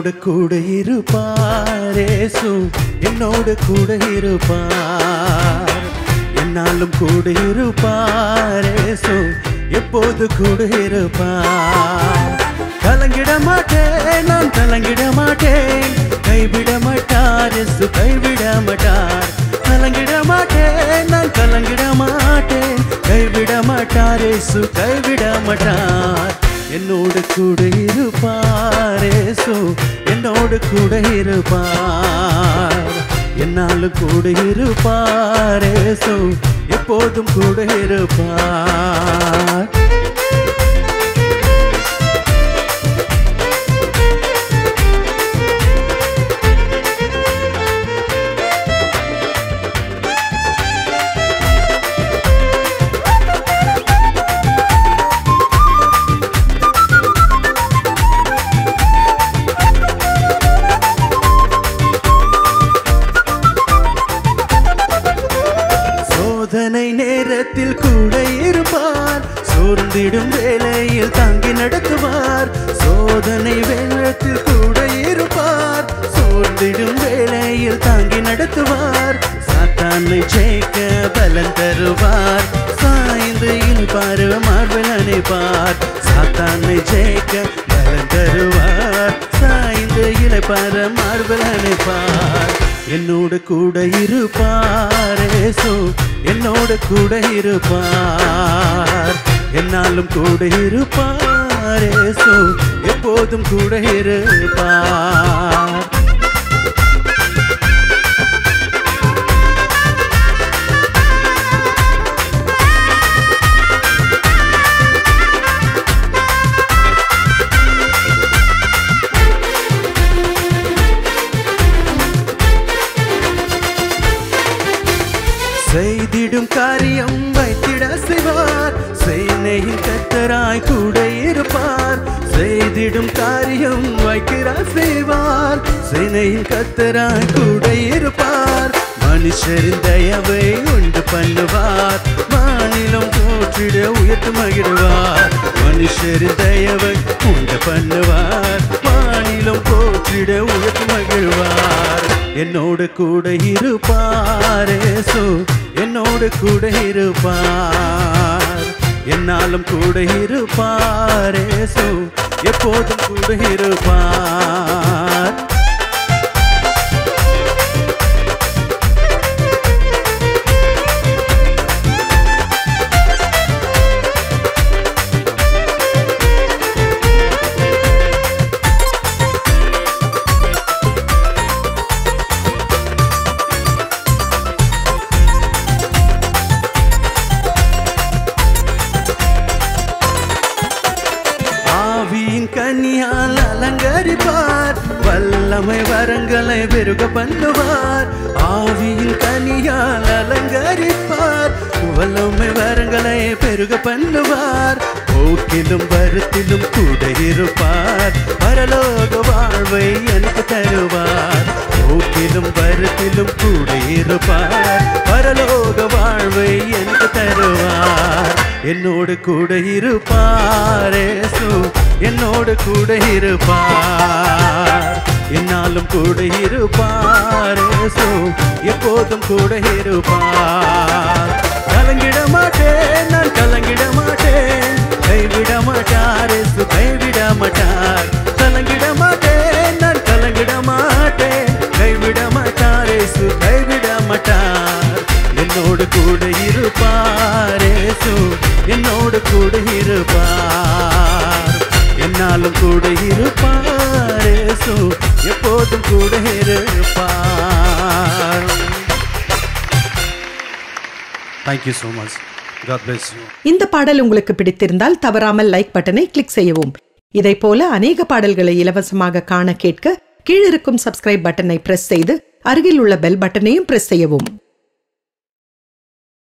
என்னோடு கூட இருப்பாரேசு என்னோடு கூட இருப்பார் என்னாலும் கூட இருப்பாரேசு எப்போது கூட இருப்பார் கலங்கிட மாட்டேன் நான் கலங்கிட மாட்டேன் கைவிட மாட்டார் எசு கைவிட மாட்டார் கலங்கிட மாட்டேன் நான் கலங்கிட மாட்டேன் கைவிட மாட்டார் எசு கைவிட மாட்டார் என்னோடு கூட இருப்பார் ஏசு என்னோடு கூட இருப்பார் என்னாலும் கூட இருப்பார் ஏசு எப்போதும் கூட இருப்பார் சோதனை நேரத்தில் கூட இருப்பார் சோர்ந்திடும் வேளையில் தாங்கி நடத்துவார் சோதனை வேளத்தில் கூட இருப்பார் சோர்ந்திடும் வேளையில் தாங்கி நடத்துவார் சாத்தானை ஜெயிக்க பலன் தருவார் சாய்ந்து இழுப்பார் மார்பில் அணைப்பார் சாத்தானை ஜெயிக்க பலன் தருவார் சாய்ந்து இழைப்பார் மார்பில் அணைப்பார் என்னோடு கூட இருப்பார் ஏசு என்னோடு கூட இருப்பார் என்னாலும் கூட இருப்பார் ஏசு எப்போதும் கூட இருப்பார் செய்திடும் காரியம் வைத்திட செய்வார் சேனையின் கத்தராய் கூட இருப்பார் செய்திடும் காரியம் வைக்கிறார் செய்வார் சேனையின் கத்தராய் கூட இருப்பார் மனுஷரின் தயவை உண்டு பண்ணுவார் மாநிலம் போற்றிட உயர்த்து மகிழ்வார் மனுஷரின் தயவை உண்டு பண்ணுவார் மாநிலம் போற்றிட உயர்த்து மகிழ்வார் என்னோடு கூட இருப்பார் ஏசு என்னோடு கூட இருப்பார் என்னாலும் கூட இருப்பார் ஏசு எப்போதும் கூட இருப்பார் ஆவியின் கன்னியால் அலங்கரிப்பார் வல்லமை வரங்களை பெருக பண்ணுவார் ஆவியின் கனியால் அலங்கரிப்பார் வல்லமை வரங்களை பெருக பண்ணுவார் போக்கிலும் வருத்திலும் கூட இருப்பார் பரலோக வாழ்வை எனக்கு தருவார் போக்கிலும் வருத்திலும் கூட இருப்பார் பரலோக வாழ்வை எனக்கு தருவார் என்னோடு கூட இருப்பார் ஏசு என்னோடு கூட இருப்பார் என்னாலும் கூட இருப்பார் ஏசு எப்போதும் கூட இருப்பார் கலங்கிட மாட்டேன் நான் கலங்கிட மாட்டேன் கைவிட மாட்டார் ஏசு கைவிட மாட்டார் கலங்கிட மாட்டேன் நான் கலங்கிட மாட்டேன் கைவிட மாட்டார் ஏசு கைவிட மாட்டார் என்னோடு கூட இருப்பார் ஏசு என்னோடு கூட இருப்பார் என்னாலும் கூட இருப்பார் ஏசு எப்போதும் கூட இருப்பார் thank you so much God bless you இந்த பாடல் உங்களுக்கு பிடித்திருந்தால் தவறாமல் லைக் பட்டனை கிளிக் செய்யவும் இதைப் போல அநேக பாடல்களை இலவசமாக காண கேட்க கீழிருக்கும் சப்ஸ்கிரைப் பட்டனை பிரஸ் செய்து அருகில் உள்ள பெல் பட்டனையும் பிரஸ் செய்யவும்